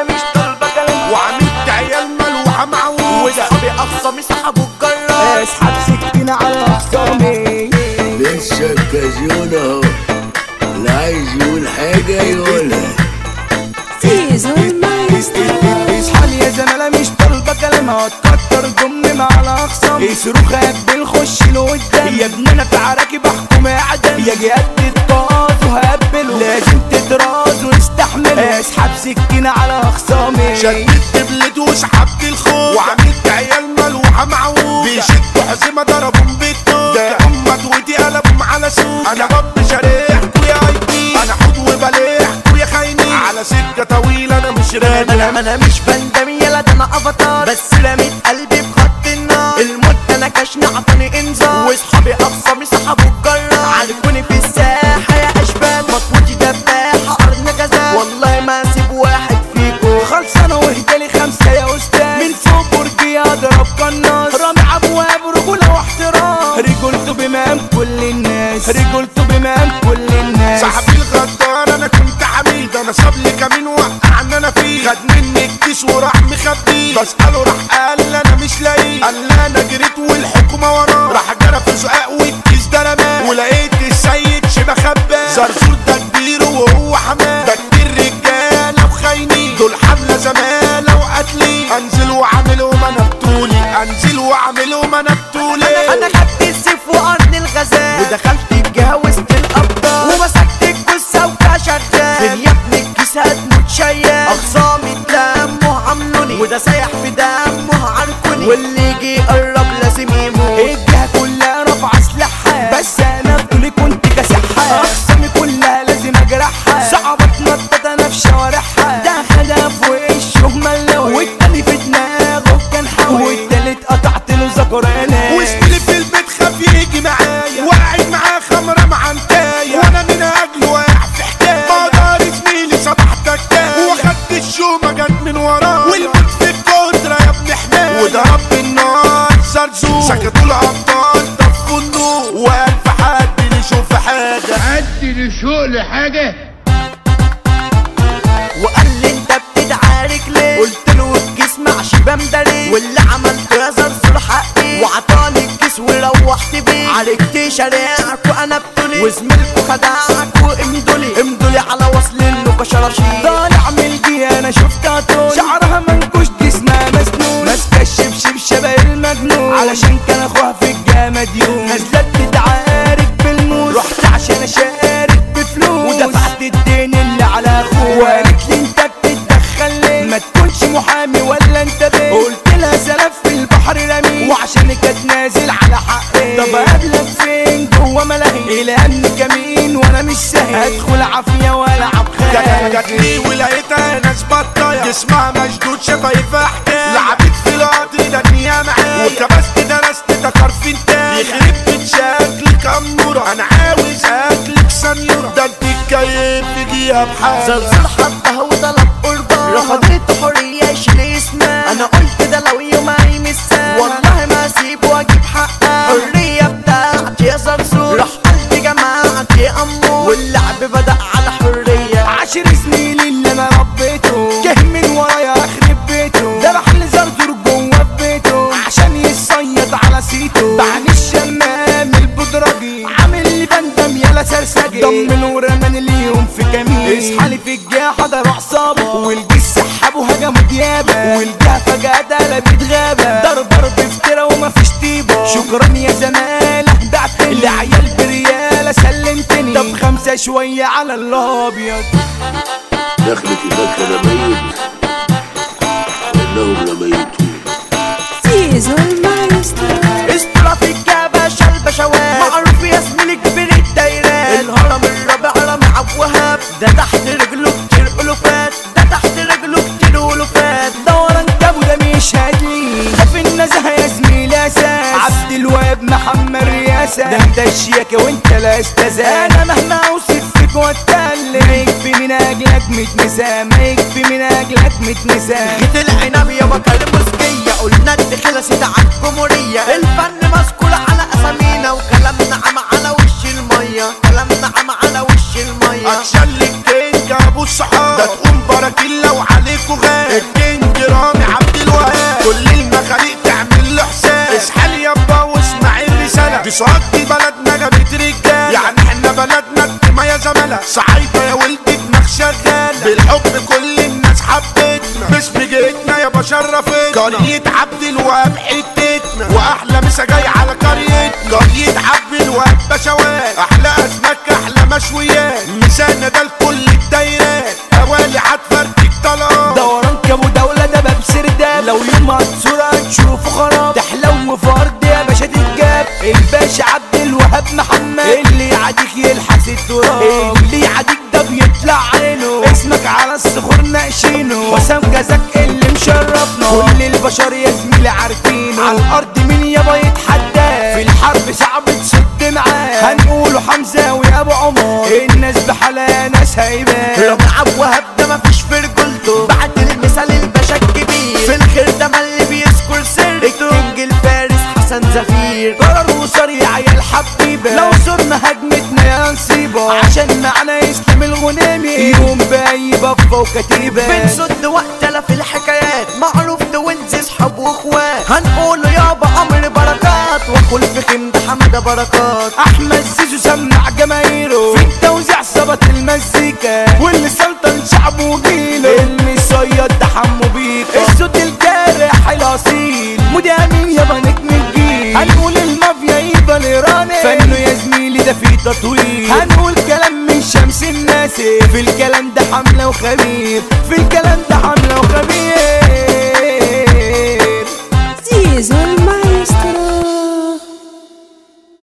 انا مش طالبه كلام وعملت عيال ملوحة معوزة واصحابي اخصامي سحبوا الجرار اسحب سكينة على اخصامي لسه الكازيون اهو اللي عايز يقول حاجة يقولها سيزون مايسترو اصحى يا زمالة مش طالبة كلام هتكتر ضمن مع الاخصام يصرخ هبل خش لقدام يا ابني انا في عراكي بحكم اعدام يا جهاد تتطاز وهبله لازم تتراز واستحمله اسحب سكينة على اخصامي شددت بلد وسحبت الخوف وعملت عيال ملوحة معوزة بيشدوا حزمة ضربهم بالتوت ده هم دوتي قلبهم على سوق انا رب شريحكوا يا ايدي انا حوض وبليحكوا يا خاينين على سكة طويلة انا مش راجع انا انا مش بندم يلا ده انا افاتار بس رميت قلبي بخط النار الموت انا كشني عطاني انذار واصحابي اخصامي سحبوا الجرار عارفوني في الساحه يا اشبال مطوتي دباحه ارض غزال والله ما اسيب واحد فيكم خلصانة واهدالي خمسة يا أستاذ من فوق برجي أضرب قناص رامي أبواب رجولة واحترام رجولته بمقام كل الناس رجولته بمقام كل الناس صاحبي الغدار انا كنت حميد انا صاب لي كمين وقعني انا فيه خد مني الكيس وراح مخبيه بسأله راح قال لي انا مش لاقيه قال لي انا جريت والحكومة وراه راح جرى في زقاق والكيس ده رماه ولقيت السيد شبه خباه زرزور ده كبير وهو حماه ده كبير رجالة وخاينين دول حملة زمالة وقتلي انزل واعملهم انا بطولي انزل واعملهم انا بطولي انا خدت السيف وارض الغزال ودخلت الجهه وسط الابطال ومسكت الجثه وكشغال فين يا ابني الكيس هتموت شيال اخصامي اتلموا عملوني وده سايح في دمه عركوني واللي يجي يقرب لازم يموت الجهة كلها رافعة سلاحها بس أنا بطولي كنت كاسحها أقسامي كلها لازم أجرحها صعبة تنطط أنا في شوارعها ده خدها في وشه ملوي والتاني في دماغه كان حاوي والتالت قطعت له ذكراني وزميلي في البيت خاف يجي معايا وقاعد معاه خمرة معنتاية وانا من اجله واقع في حكاية مقدر زميلي صباح تكاية واخدت الشومة جت من وراه والموت في الكترة يا ابن حماية وضرب بالنار زرزور سكتوا الابطال طفوا النور والف حد يشوف حاجة حد لشوق لحاجة وقال لي انت بتدعارك ليه قلت له الكيس مع شبام ده ليه واللي عملته يا زرزور حقي وعطاني الكيس وروحت بيه عالجت شارعك وانا بتولي وزميلكوا خدعك وامدولي امدولي على وصل له شراشيب طالع من الجهة أنا شفتها طول شعرها منكوش جسمها مسنون ماسكة الشبشب شبه المجنون علشان كان أخوها في الجهة مديون نازلة تتعارك بالموس رحت عشان أشارك بفلوس ودفعت الدين اللي على أخوها وقالت لي أنت بتتدخل ليه ما تكونش محامي ولا أنت بيه قلت لها سلف في البحر رمي وعشان كانت نازل على حقي طب أقابلك فين جوه ملاهي إلى أمن كمين وأنا مش سهل أدخل عافية وألعب خيال جات لي ولقيتها ناس بطايا جسمها مشدود شفايفها حكاية لعبت في القطر ده الدنيا معايا وكبست درست تكر في انتاج يخرب بيت شكلك أمورة أنا عاوز أكلك سنيورة ده انت الكيف تجيها بحاجة زلزال حبها وطلب قربان رفضت حرية يشيل اسمها انا قلت ده لو يوم هيمسها والله ما اسيب واجيب حقها الحرية بتاعتي يا زرزور راح قلبي جماعتي امور واللعب بدأ على حرية عشر زميلي اللي انا ربيته جه من ورايا اخرب بيته ذبح لي زرزور جوه في بيته عشان يصيد على سيته بعد الشمام البدرجي عامل لي بندم يالا سرسجي ضمن ورمان اليوم في كمين اصحالي في الجاه حضر اعصابه والجيش سحبه هجموا ديابه والجاه فجأة قلبت غابة ضرب ضرب افترا ومفيش طيبة شكرا يا زمالة بعتني العيال بريالة سلمتني طب خمسة شوية على الابيض دخلت هناك انا ميت وانهم لميتون سيزون مايسترو استرا في الجبشة البشوات معروف يا زميلي كبير الدايرات الهرم الرابع رامي عبد وهاب ده تحت رجله كتير الوفات ده تحت رجله كتير الوفات دوران جابوا ده مش هادي ده في النزهة يا زميلي اساس عبد الوهاب محمد رياسة ده انت الشياكة وانت لا استاذ انا مهما اوصف فيك واتكلم ما يكفي من اجلك ميت نساء ما يكفي من اجلك ميت نساء جيت العنب يا بكر مسكية قلنا انت خلصت على الجمهورية الفن مسكول على اسامينا وكلامنا عم على وش المية كلامنا عم على وش المية اتشلك تنجا ابو الصحاب ده تقوم براكيلا وعليكوا غاب بالحب كل الناس حبتنا باسم جيتنا يا بشرفتنا قرية عبد الوهاب حتتنا واحلى مسا جاي على قريتنا قرية عبد الوهاب بشوات احلى اسماك احلى مشويات مسانا ده لكل الدايرات حوالي هتفرتك طلقات دوران كابو دولة ده باب سرداب لو يوم هتصورة هتشوفه خراب تحلو في ارض يا باشا تتجاب الباشا عبد الوهاب محمد اللي يعاديك يلحس التراب اللي يعاديك ده بيطلع عينه اسمك على الصخور ناقشينه وسام جزاك اللي مشرفنا كل البشر يا زميلي عارفينه على الارض مين يابا يتحدى في الحرب صعب تصد معاه هنقوله حمزة ويا ابو عمر الناس بحالها ناس هيبان ربيع وهب ده مفيش في رجولته بعد المثال الباشا الكبير في الخير ده ما اللي بيذكر سرته الكينج الفارس حسن زفير قرر وسريع يا الحبيبة لو صرنا هجمتنا يا نصيبة عشان معنا يسلم الغنيمي يوم باي بفة وكتيبة بنسد وقتنا في الحكايات معروف توينز اصحاب واخوات هنقول يابا امر بركات وكل في خيم ده حمد بركات احمد زيزو سمع جماهيره في التوزيع ثبت المزيكا واللي سلطن شعبه وجيله المصيد ده حمو بيكا الصوت الجارح الاصيل مدامين يابا نجم الجيل هنقول المافيا يبقى الايراني فنه يا زميلي ده فيه تطوير هنقول كلام من شمس الناس في الكلام ده حمله وخبير في الكلام ده حمله وخبير